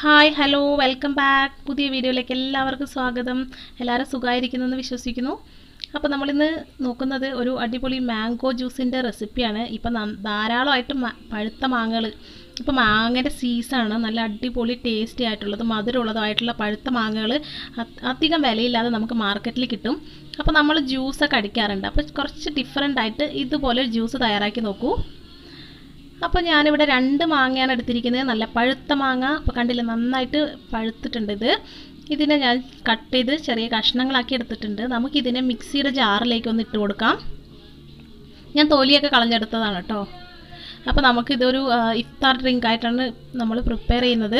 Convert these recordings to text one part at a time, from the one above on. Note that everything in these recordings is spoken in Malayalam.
ഹായ് ഹലോ വെൽക്കം ബാക്ക് പുതിയ വീഡിയോയിലേക്ക് എല്ലാവർക്കും സ്വാഗതം എല്ലാവരും സുഖമായിരിക്കുന്നെന്ന് വിശ്വസിക്കുന്നു അപ്പോൾ നമ്മളിന്ന് നോക്കുന്നത് ഒരു അടിപൊളി മാംഗോ ജ്യൂസിൻ്റെ റെസിപ്പിയാണ് ഇപ്പം ന- ധാരാളമായിട്ട് മ- പഴുത്ത മാങ്ങകൾ ഇപ്പോൾ മാങ്ങയുടെ സീസണാണ് നല്ല അടിപൊളി ടേസ്റ്റി ആയിട്ടുള്ളത് മധുരമുള്ളതായിട്ടുള്ള പഴുത്ത മാങ്ങകൾ അധികം വിലയില്ലാതെ നമുക്ക് മാർക്കറ്റിൽ കിട്ടും അപ്പോൾ നമ്മൾ ജ്യൂസൊക്കെ അടിക്കാറുണ്ട് അപ്പോൾ കുറച്ച് ഡിഫറെൻ്റ് ആയിട്ട് ഇതുപോലെ ജ്യൂസ് തയ്യാറാക്കി നോക്കൂ അപ്പോൾ ഞാനിവിടെ രണ്ട് മാങ്ങയാണ് എടുത്തിരിക്കുന്നത് നല്ല പഴുത്ത മാങ്ങ അപ്പോൾ കണ്ടില്ലേ നന്നായിട്ട് പഴുത്തിട്ടുണ്ട് ഇത് ഇതിനെ ഞാൻ കട്ട് ചെയ്ത് ചെറിയ കഷ്ണങ്ങളാക്കി എടുത്തിട്ടുണ്ട് നമുക്കിതിനെ മിക്സിയുടെ ജാറിലേക്ക് ഒന്ന് ഇട്ട് കൊടുക്കാം ഞാൻ തൊലിയൊക്കെ കളഞ്ഞെടുത്തതാണ് കേട്ടോ അപ്പോൾ നമുക്കിതൊരു ആ, ഇഫ്താർ ഡ്രിങ്ക് ആയിട്ടാണ് നമ്മൾ പ്രിപ്പയർ ചെയ്യുന്നത്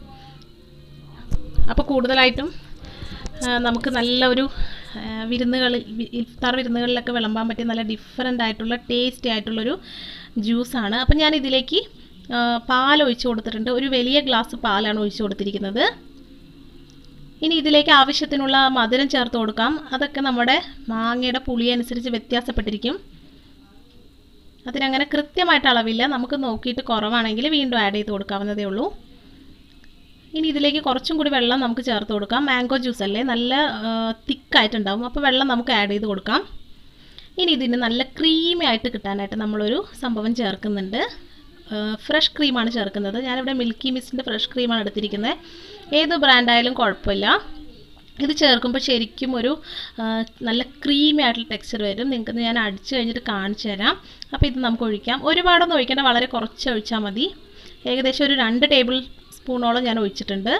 അപ്പോൾ കൂടുതലായിട്ടും ആ, നമുക്ക് നല്ല ഒരു വിരുന്നുകളിൽ ഇഫ്താർ വിരുന്നുകളിലൊക്കെ വിളമ്പാൻ പറ്റിയ നല്ല ഡിഫറെൻ്റ് ആയിട്ടുള്ള ടേസ്റ്റി ആയിട്ടുള്ളൊരു ജ്യൂസാണ് അപ്പം ഞാൻ ഇതിലേക്ക് ആ, പാൽ ഒഴിച്ച് കൊടുത്തിട്ടുണ്ട് ഒരു വലിയ ഗ്ലാസ് പാലാണ് ഒഴിച്ച് കൊടുത്തിരിക്കുന്നത് ഇനി ഇതിലേക്ക് ആവശ്യത്തിനുള്ള മധുരം ചേർത്ത് കൊടുക്കാം അതൊക്കെ നമ്മുടെ മാങ്ങയുടെ പുളി അനുസരിച്ച് വ്യത്യാസപ്പെട്ടിരിക്കും അതിനങ്ങനെ കൃത്യമായിട്ട് അളവില്ല നമുക്ക് നോക്കിയിട്ട് കുറവാണെങ്കിൽ വീണ്ടും ആഡ് ചെയ്ത് കൊടുക്കാവുന്നതേ ഉള്ളൂ ഇനി ഇതിലേക്ക് കുറച്ചും കൂടി വെള്ളം നമുക്ക് ചേർത്ത് കൊടുക്കാം മാംഗോ ജ്യൂസ് അല്ലേ നല്ല തിക്കായിട്ടുണ്ടാവും അപ്പോൾ വെള്ളം നമുക്ക് ആഡ് ചെയ്ത് കൊടുക്കാം ഇനി ഇതിന് നല്ല ക്രീമി ആയിട്ട് കിട്ടാനായിട്ട് നമ്മളൊരു സംഭവം ചേർക്കുന്നുണ്ട് ഫ്രഷ് ക്രീമാണ് ചേർക്കുന്നത് ഞാനിവിടെ മിൽക്കി മിസ്റ്റിൻ്റെ ഫ്രഷ് ക്രീമാണ് എടുത്തിരിക്കുന്നത് ഏത് ബ്രാൻഡായാലും കുഴപ്പമില്ല ഇത് ചേർക്കുമ്പോൾ ശരിക്കും ഒരു ആ, നല്ല ക്രീമി ആയിട്ടുള്ള ടെക്സ്ചർ വരും നിങ്ങൾക്ക് ഞാൻ അടിച്ച് കഴിഞ്ഞിട്ട് കാണിച്ചു തരാം അപ്പോൾ ഇത് നമുക്ക് ഒഴിക്കാം ഒരുപാടൊന്നും ഒഴിക്കേണ്ട വളരെ കുറച്ച് ഒഴിച്ചാൽ മതി ഏകദേശം ഒരു രണ്ട് ടേബിൾ സ്പൂണോളം ഞാൻ ഒഴിച്ചിട്ടുണ്ട്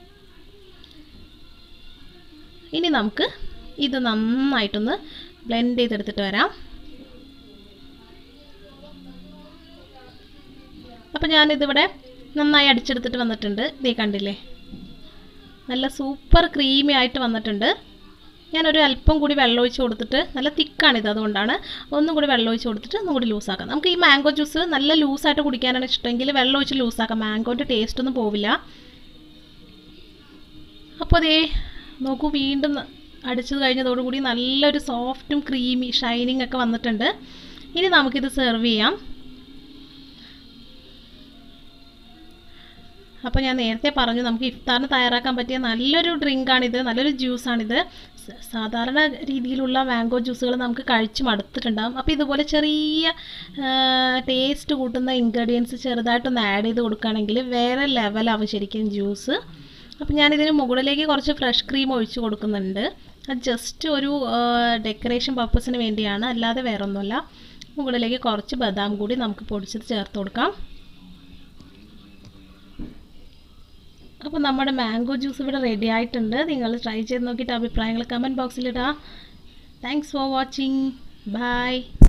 ഇനി നമുക്ക് ഇത് നന്നായിട്ടൊന്ന് ബ്ലെൻഡ് ചെയ്തെടുത്തിട്ട് വരാം അപ്പോൾ ഞാനിതിവിടെ നന്നായി അടിച്ചെടുത്തിട്ട് വന്നിട്ടുണ്ട് ഇതേ കണ്ടില്ലേ നല്ല സൂപ്പർ ക്രീമി ആയിട്ട് വന്നിട്ടുണ്ട് ഞാനൊരു അല്പം കൂടി വെള്ളം ഒഴിച്ച് കൊടുത്തിട്ട് നല്ല തിക്കാണിത് അതുകൊണ്ടാണ് ഒന്നും കൂടി വെള്ളം ഒഴിച്ച് കൊടുത്തിട്ട് ഒന്നും കൂടി ലൂസാക്കാം നമുക്ക് ഈ മാംഗോ ജ്യൂസ് നല്ല ലൂസായിട്ട് കുടിക്കാനാണ് ഇഷ്ടമെങ്കിൽ വെള്ളം ഒഴിച്ച് ലൂസാക്കാം മാംഗോൻ്റെ ടേസ്റ്റ് ഒന്നും പോവില്ല അപ്പോൾ അതേ നോക്കൂ വീണ്ടും ന- അടിച്ചത് കഴിഞ്ഞതോടുകൂടി നല്ലൊരു സോഫ്റ്റും ക്രീമി ഷൈനിങ് ഒക്കെ വന്നിട്ടുണ്ട് ഇനി നമുക്കിത് സെർവ് ചെയ്യാം അപ്പോൾ ഞാൻ നേരത്തെ പറഞ്ഞു നമുക്ക് ഇഫ്താറിന് തയ്യാറാക്കാൻ പറ്റിയ നല്ലൊരു ഡ്രിങ്കാണിത് നല്ലൊരു ജ്യൂസാണിത് സ- സാധാരണ രീതിയിലുള്ള മാംഗോ ജ്യൂസുകൾ നമുക്ക് കഴിച്ച് മടുത്തിട്ടുണ്ടാകും അപ്പോൾ ഇതുപോലെ ചെറിയ ടേസ്റ്റ് കൂട്ടുന്ന ഇൻഗ്രീഡിയൻസ് ചെറുതായിട്ടൊന്ന് ആഡ് ചെയ്ത് കൊടുക്കുകയാണെങ്കിൽ വേറെ ലെവലാവും ശരിക്കും ജ്യൂസ് അപ്പോൾ ഞാനിതിന് മുകളിലേക്ക് കുറച്ച് ഫ്രഷ് ക്രീം ഒഴിച്ച് കൊടുക്കുന്നുണ്ട് അത് ജസ്റ്റ് ഒരു ഡെക്കറേഷൻ പർപ്പസിന് വേണ്ടിയാണ് അല്ലാതെ വേറെ ഒന്നുമല്ല മുകളിലേക്ക് കുറച്ച് ബദാം കൂടി നമുക്ക് പൊടിച്ചത് ചേർത്ത് കൊടുക്കാം അപ്പോൾ നമ്മുടെ മാംഗോ ജ്യൂസ് ഇവിടെ റെഡി ആയിട്ടുണ്ട് നിങ്ങൾ ട്രൈ ചെയ്ത് നോക്കിയിട്ട് അഭിപ്രായങ്ങൾ കമൻറ്റ് ബോക്സിലിടാം താങ്ക്സ് ഫോർ വാച്ചിങ് ബൈ